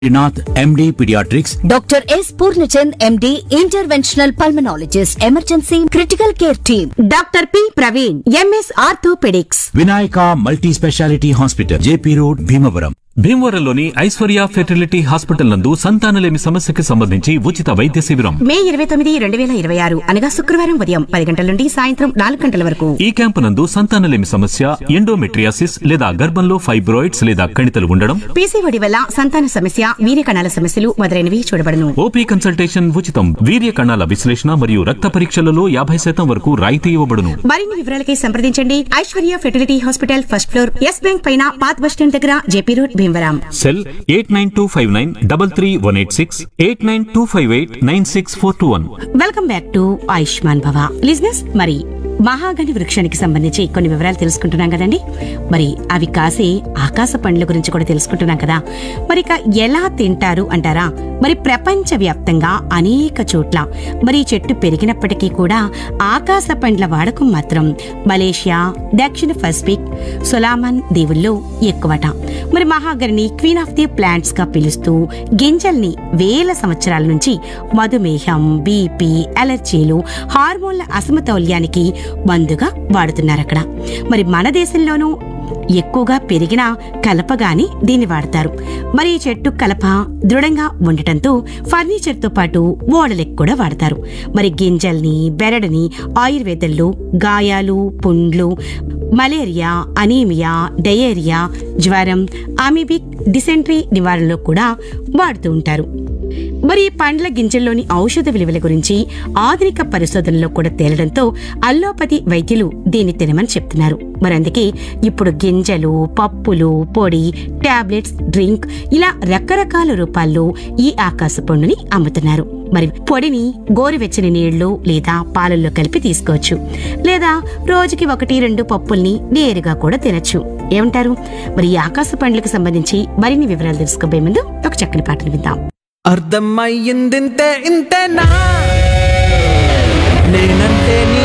Nath MD paediatrics doctor S Purnachand MD interventional pulmonologist emergency critical care team doctor P Praveen MS orthopaedics Vinayaka multi speciality hospital JP road Bhimavaram భీమవరంలోని Aishwarya fertility hospital నందు సంతానలేమి సమస్యకి సంబంధించి ఉచిత వైద్య శిబిరం మే ఇరవై తొమ్మిది రెండు వేల ఇరవై ఆరు అనగా శుక్రవారం ఉదయం పది గంటల నుండి సాయంత్రం నాలుగు గంటల వరకు ఈ క్యాంపు నందు సంతానలేమి సమస్య ఎండోమెట్రియాసిస్ లేదా గర్భంలో ఫైబ్రాయిడ్స్ లేదా కణితలు ఉండడం పీసీఓడి వల్ల సంతాన సమస్య వీర్య కణాల సమస్యలు మొదలైనవి చూడబడును ఓపీ కన్సల్టేషన్ ఉచితం వీర్య కణాల విశ్లేషణ మరియు రక్త పరీక్షలలో యాభై శాతం వరకు రాయితీ ఇవ్వబడును మరిన్ని వివరాలకై సంప్రదించండి Aishwarya fertility hospital first floor S bank పైన పాత్ బస్ స్టాండ్ దగ్గర JP road Bhimavaram cell eight nine two five nine double three one eight six eight nine two five eight nine six four two one welcome back to Ayushman Bhava listeners మరి మహాగని వృక్షానికి సంబంధించి కొన్ని వివరాలు తెలుసుకుంటున్నాం కదండి మరి అవి కాసే ఆకాశ పండ్ల గురించి కూడా తెలుసుకుంటున్నాం కదా మరి ఇక ఎలా తింటారు అంటారా మరి ప్రపంచ వ్యాప్తంగా అనేక చోట్ల మరి ఈ చెట్టు పెరిగినప్పటికీ కూడా ఆకాశ పండ్ల వాడకం మాత్రం మలేషియా దక్షిణ పసిఫిక్ సొలామన్ దీవుల్లో ఎక్కువట మరి మహాగరిని క్వీన్ ఆఫ్ ది ప్లాంట్స్ గా పిలుస్తూ గింజల్ని వేల సంవత్సరాల నుంచి మధుమేహం బీపీ అలర్జీలు హార్మోన్ల అసమతౌల్యానికి మందుగా వాడుతున్నారు అక్కడ మరి మన దేశంలోనూ ఎక్కువగా పెరిగిన కలపగాని దీన్ని వాడతారు మరి ఈ చెట్టు కలప దృఢంగా ఉండటంతో ఫర్నిచర్ తో పాటు ఓడలకు కూడా వాడతారు మరి గింజల్ని బెరడుని ఆయుర్వేదంలో గాయాలు పుండ్లు మలేరియా అనీమియా డయేరియా జ్వరం అమీబిక్ డిసెంట్రీ నివారణలో కూడా వాడుతూ ఉంటారు మరి ఈ పండ్ల గింజల్లోని ఔషధ విలువల గురించి ఆధునిక పరిశోధనలో కూడా తేలడంతో అల్లోపతి వైద్యులు దీన్ని తినమని చెప్తున్నారు మరి అందుకే ఇప్పుడు గింజలు పప్పులు పొడి టాబ్లెట్స్ డ్రింక్ ఇలా రకరకాల రూపాల్లో ఈ ఆకాశ పండుని అమ్ముతున్నారు మరి పొడిని గోరువెచ్చని నీళ్లు లేదా పాలల్లో కలిపి తీసుకోవచ్చు లేదా రోజుకి ఒకటి రెండు పప్పుల్ని నేరుగా కూడా తినచ్చు ఏమంటారు మరి ఈ ఆకాశ పండ్లకు సంబంధించి మరిన్ని వివరాలు తెలుసుకోబోయే ముందు ఒక చక్కని పాటను విందాం అర్థమయ్యిందింతే ఇంతేనా నేనంటే నీ